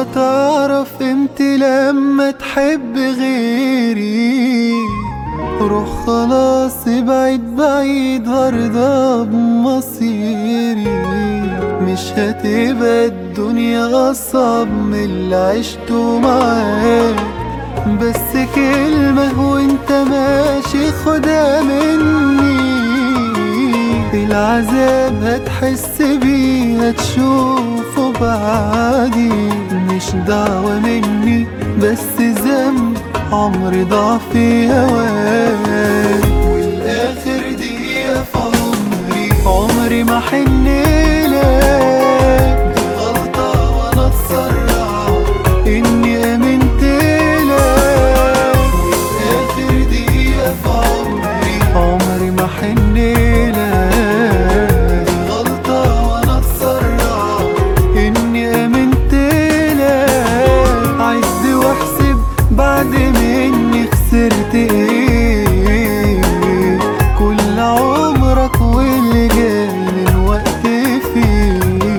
بكرة تعرف امتى لما تحب غيري روح خلاص ابعد بعيد هرضى بمصيري مش هتبقى الدنيا أصعب من اللي عشته معاك بس كلمة وانت ماشي خدها مني العذاب هتحس بيه هتشوفه بعدي مش دعوة مني بس ذنب عمري ضاع في هواك والآخر دقيقة في عمري عمري ما حنيلك دي غلطة وأنا اتسرع إني آمنت لك والآخر دقيقة في عمري عمري ما حنيلك دي غلطة وأنا اتسرع إني آمنت لك عد واحسب بعد مني خسرت إيه كل عمرك واللي جاي من وقت فيه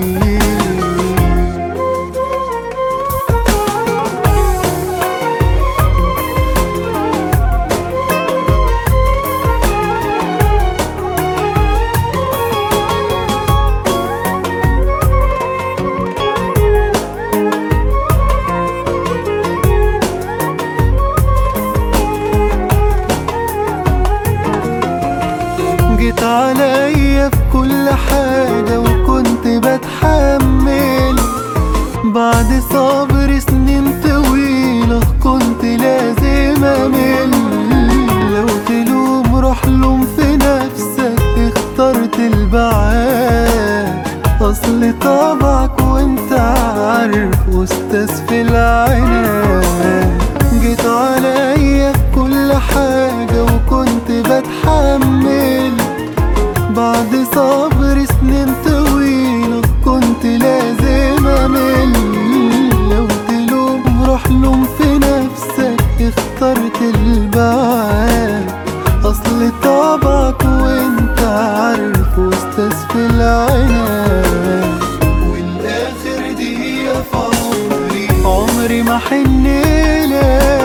جيت عليا في كل حاجة وكنت بتحمل بعد صبر سنين طويلة كنت لازم أمل لو تلوم روح لوم في نفسك اخترت البعاد أصل طبعك وانت عارف أستاذ في العناد جيت عليا في كل حاجة وكنت بتحمل بعد صبر سنين طويلة كنت لازم أمل لو تلوم روح لوم في نفسك اخترت البعاد أصل طبعك وانت عارف أستاذ في العناد والآخر دقيقة في عمري عمري ما حنيلك